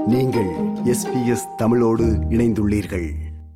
நீங்கள் எஸ்பிஎஸ் தமிழோடு இணைந்துள்ளீர்கள்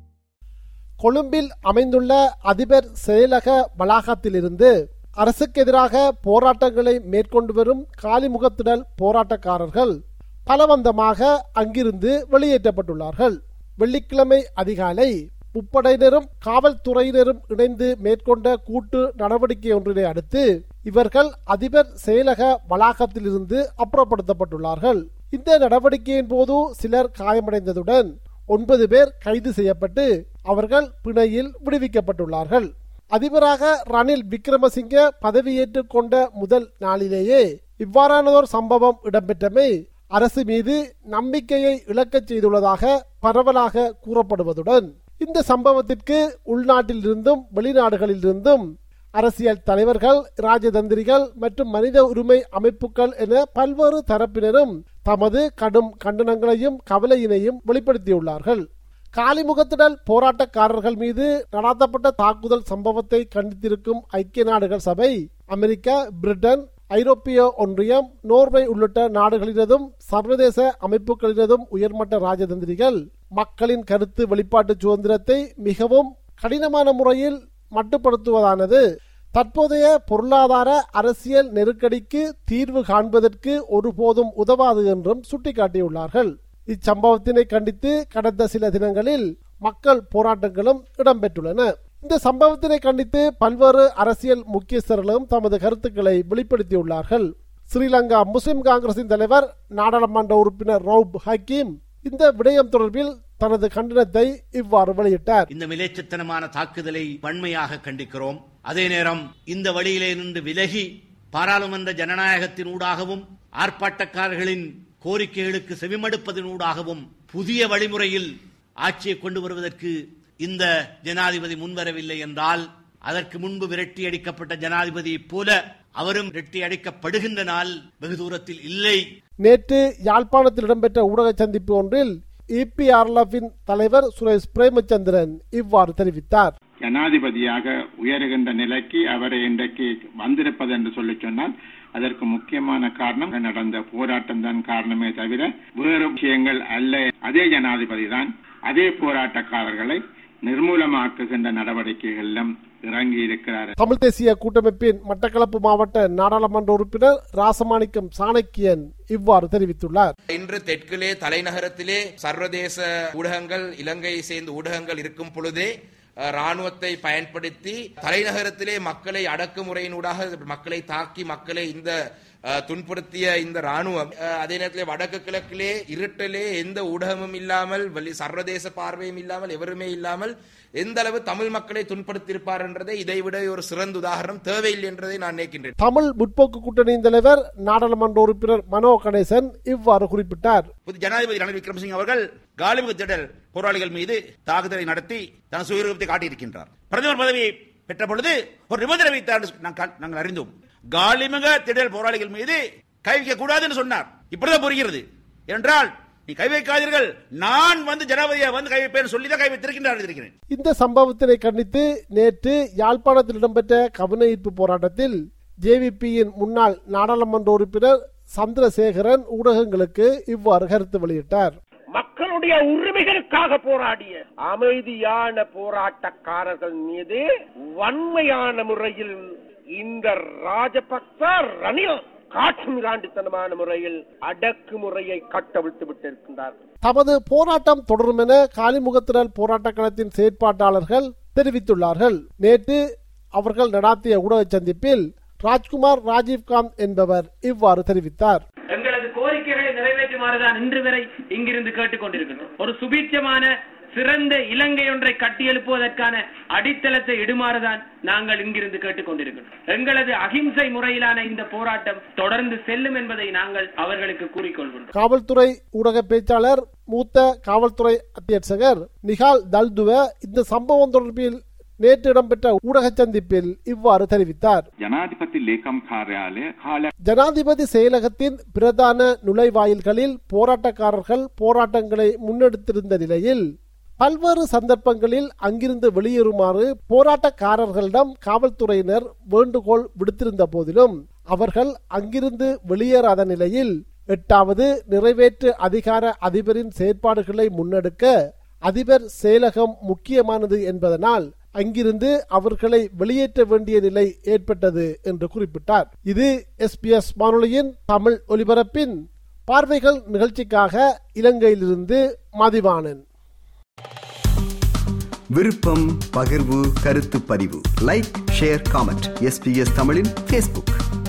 கொழும்பில் அமைந்துள்ள அதிபர் செயலக வளாகத்திலிருந்து அரசுக்கு எதிராக போராட்டங்களை மேற்கொண்டு வரும் காலிமுகத்திடல் போராட்டக்காரர்கள் பலவந்தமாக அங்கிருந்து வெளியேற்றப்பட்டுள்ளார்கள் வெள்ளிக்கிழமை அதிகாலை முப்படையினரும் காவல்துறையினரும் இணைந்து மேற்கொண்ட கூட்டு நடவடிக்கை ஒன்றினை அடுத்து இவர்கள் அதிபர் செயலக வளாகத்திலிருந்து அப்புறப்படுத்தப்பட்டுள்ளார்கள் இந்த நடவடிக்கையின் போது சிலர் காயமடைந்ததுடன் ஒன்பது பேர் கைது செய்யப்பட்டு அவர்கள் பிணையில் விடுவிக்கப்பட்டுள்ளார்கள் அதிபராக ரணில் விக்ரமசிங்க பதவியேற்றுக் கொண்ட முதல் நாளிலேயே இவ்வாறானதோர் சம்பவம் இடம்பெற்றமை அரசு மீது நம்பிக்கையை இழக்கச் செய்துள்ளதாக பரவலாக கூறப்படுவதுடன் இந்த சம்பவத்திற்கு உள்நாட்டில் இருந்தும் வெளிநாடுகளில் இருந்தும் அரசியல் தலைவர்கள் ராஜதந்திரிகள் மற்றும் மனித உரிமை அமைப்புகள் என பல்வேறு தரப்பினரும் தமது கடும் கண்டனங்களையும் கவலையினையும் வெளிப்படுத்தியுள்ளார்கள் காலிமுகத்திடல் போராட்டக்காரர்கள் மீது நடாத்தப்பட்ட தாக்குதல் சம்பவத்தை கண்டித்திருக்கும் ஐக்கிய நாடுகள் சபை அமெரிக்கா பிரிட்டன் ஐரோப்பிய ஒன்றியம் நோர்வே உள்ளிட்ட நாடுகளினதும் சர்வதேச அமைப்புகளினதும் உயர்மட்ட ராஜதந்திரிகள் மக்களின் கருத்து வெளிப்பாட்டு சுதந்திரத்தை மிகவும் கடினமான முறையில் மட்டுப்படுத்துவதானது தற்போதைய பொருளாதார அரசியல் நெருக்கடிக்கு தீர்வு காண்பதற்கு ஒருபோதும் உதவாது என்றும் சுட்டிக்காட்டியுள்ளார்கள் இச்சம்பவத்தினை கண்டித்து கடந்த சில தினங்களில் மக்கள் போராட்டங்களும் இடம்பெற்றுள்ளன இந்த சம்பவத்தினை கண்டித்து பல்வேறு அரசியல் முக்கியஸ்தர்களும் தமது கருத்துக்களை வெளிப்படுத்தியுள்ளார்கள் ஸ்ரீலங்கா முஸ்லிம் காங்கிரசின் தலைவர் நாடாளுமன்ற உறுப்பினர் ரவுப் ஹக்கீம் இந்த விடயம் தொடர்பில் தனது கண்டனத்தை இவ்வாறு வெளியிட்டார் இந்த மிலேச்சத்தனமான தாக்குதலை வன்மையாக கண்டிக்கிறோம் அதே நேரம் இந்த வழியிலே நின்று விலகி பாராளுமன்ற ஜனநாயகத்தின் ஊடாகவும் ஆர்ப்பாட்டக்காரர்களின் கோரிக்கைகளுக்கு செவிமடுப்பதன் ஊடாகவும் புதிய வழிமுறையில் ஆட்சியை கொண்டு வருவதற்கு இந்த ஜனாதிபதி முன்வரவில்லை என்றால் அதற்கு முன்பு விரட்டி அடிக்கப்பட்ட ஜனாதிபதியைப் போல அவரும் விரட்டி அடிக்கப்படுகின்ற நாள் வெகு தூரத்தில் இல்லை நேற்று யாழ்ப்பாணத்தில் இடம்பெற்ற ஊடக சந்திப்பு ஒன்றில் இபிஆர்எல்எஃபின் தலைவர் சுரேஷ் பிரேமச்சந்திரன் இவ்வாறு தெரிவித்தார் ஜனாதிபதியாக உயருகின்ற நிலைக்கு அவரை இன்றைக்கு வந்திருப்பது என்று சொல்லி சொன்னால் அதற்கு முக்கியமான காரணம் நடந்த போராட்டம் தான் காரணமே தவிர வேறு விஷயங்கள் அல்ல அதே ஜனாதிபதி தான் அதே போராட்டக்காரர்களை நிர்மூலமாக்குகின்ற நடவடிக்கைகளிலும் இறங்கி இருக்கிறார் தமிழ் தேசிய கூட்டமைப்பின் மட்டக்களப்பு மாவட்ட நாடாளுமன்ற உறுப்பினர் ராசமாணிக்கம் சாணக்கியன் இவ்வாறு தெரிவித்துள்ளார் இன்று தெற்கிலே தலைநகரத்திலே சர்வதேச ஊடகங்கள் இலங்கை சேர்ந்த ஊடகங்கள் இருக்கும் பொழுதே அஹ், ராணுவத்தை பயன்படுத்தி தலைநகரத்திலே மக்களை அடக்குமுறையினூடாக மக்களை தாக்கி மக்களை இந்த அஹ், துன்புறுத்திய இந்த ராணுவம் அஹ், அதே நேரத்திலே வடக்கு கிழக்கிலே இருட்டிலே எந்த ஊடகமும் இல்லாமல் வெளி சர்வதேச பார்வையும் இல்லாமல் எவருமே இல்லாமல் எந்த அளவு தமிழ் மக்களை துன்புறுத்தியிருப்பார் என்றதை இதைவிட ஒரு சிறந்த உதாரணம் தேவையில்லை என்றதை நான் நினைக்கின்றேன் தமிழ் முற்போக்கு கூட்டணியின் தலைவர் நாடாளுமன்ற உறுப்பினர் மனோ கணேசன் இவ்வாறு குறிப்பிட்டார் புதிய ஜனாதிபதி ரணில் விக்ரமசிங்க அவர்கள் காலிமுக திடல் போராளிகள் மீது தாக்குதலை நடத்தி தன் சுயரூபத்தை காட்டியிருக்கின்றார் பிரதமர் பதவியை பெற்ற பொழுது ஒரு நிபந்தனை வைத்தார் என்று நாங்கள் கா- நாங்கள் அறிந்தோம் காலிமுக திடல் போராளிகள் மீது கை வைக்க கூடாது என்று சொன்னார் இப்படிதான் புரிகிறது என்றால் நீ கை வைக்காதீர்கள் நான் வந்து ஜனாதிபதியா வந்து கை வைப்பேன் சொல்லி தான் கை வைத்திருக்கின்றார் இருக்கிறேன் இந்த சம்பவத்தினை கண்டித்து நேற்று யாழ்ப்பாணத்தில் இடம்பெற்ற கவன ஈர்ப்பு போராட்டத்தில் ஜேவிபியின் முன்னாள் நாடாளுமன்ற உறுப்பினர் சந்திரசேகரன் ஊடகங்களுக்கு இவ்வாறு கருத்து வெளியிட்டார் மக்களுடைய உரிமைகளுக்காக போராடிய அமைதியான போராட்டக்காரர்கள் மீது வன்மையான முறையில் இந்த ராஜபக்ச ரணில் காட்டுமிராண்டித்தனமான முறையில் அடக்குமுறையை கட்டவிழ்த்து விட்டிருக்கின்றார்கள் தமது போராட்டம் தொடரும் என காலிமுகத்திடல் போராட்ட களத்தின் செயற்பாட்டாளர்கள் தெரிவித்துள்ளார்கள் நேற்று அவர்கள் நடாத்திய ஊடக சந்திப்பில் ராஜ்குமார் ராஜீவ்காந்த் என்பவர் இவ்வாறு தெரிவித்தார் எங்களது கோரிக்கைகளை நிறைவேற்றுமாறுதான் இன்று வரை இங்கிருந்து கேட்டுக்கொண்டிருக்கின்றோம் ஒரு சுபீட்சமான சிறந்த இலங்கை ஒன்றை கட்டியெழுப்புவதற்கான அடித்தளத்தை இடுமாறுதான் நாங்கள் இங்கிருந்து கேட்டுக்கொண்டிருக்கின்றோம் எங்களது அகிம்சை முறையிலான இந்த போராட்டம் தொடர்ந்து செல்லும் என்பதை நாங்கள் அவர்களுக்கு கூறிக்கொள்கின்றோம் காவல்துறை ஊடக பேச்சாளர் மூத்த காவல்துறை அத்தியட்சகர் நிகால் தல்துவ இந்த சம்பவம் தொடர்பில் நேற்று இடம்பெற்ற ஊடக சந்திப்பில் இவ்வாறு தெரிவித்தார் ஜனாதிபதி லேகம் காரியாலய கால ஜனாதிபதி செயலகத்தின் பிரதான நுழைவாயில்களில் போராட்டக்காரர்கள் போராட்டங்களை முன்னெடுத்திருந்த நிலையில் பல்வேறு சந்தர்ப்பங்களில் அங்கிருந்து வெளியேறுமாறு போராட்டக்காரர்களிடம் காவல்துறையினர் வேண்டுகோள் விடுத்திருந்த போதிலும் அவர்கள் அங்கிருந்து வெளியேறாத நிலையில் எட்டாவது நிறைவேற்று அதிகார அதிபரின் செயற்பாடுகளை முன்னெடுக்க அதிபர் செயலகம் முக்கியமானது என்பதனால் அங்கிருந்து அவர்களை வெளியேற்ற வேண்டிய நிலை ஏற்பட்டது என்று குறிப்பிட்டார் இது எஸ்பிஎஸ் வானொலியின் தமிழ் ஒலிபரப்பின் பார்வைகள் நிகழ்ச்சிக்காக இலங்கையிலிருந்து மதிவாணன் விருப்பம் பகிர்வு கருத்து பதிவு லைக் ஷேர் காமெண்ட் எஸ்பிஎஸ் தமிழின் ஃபேஸ்புக்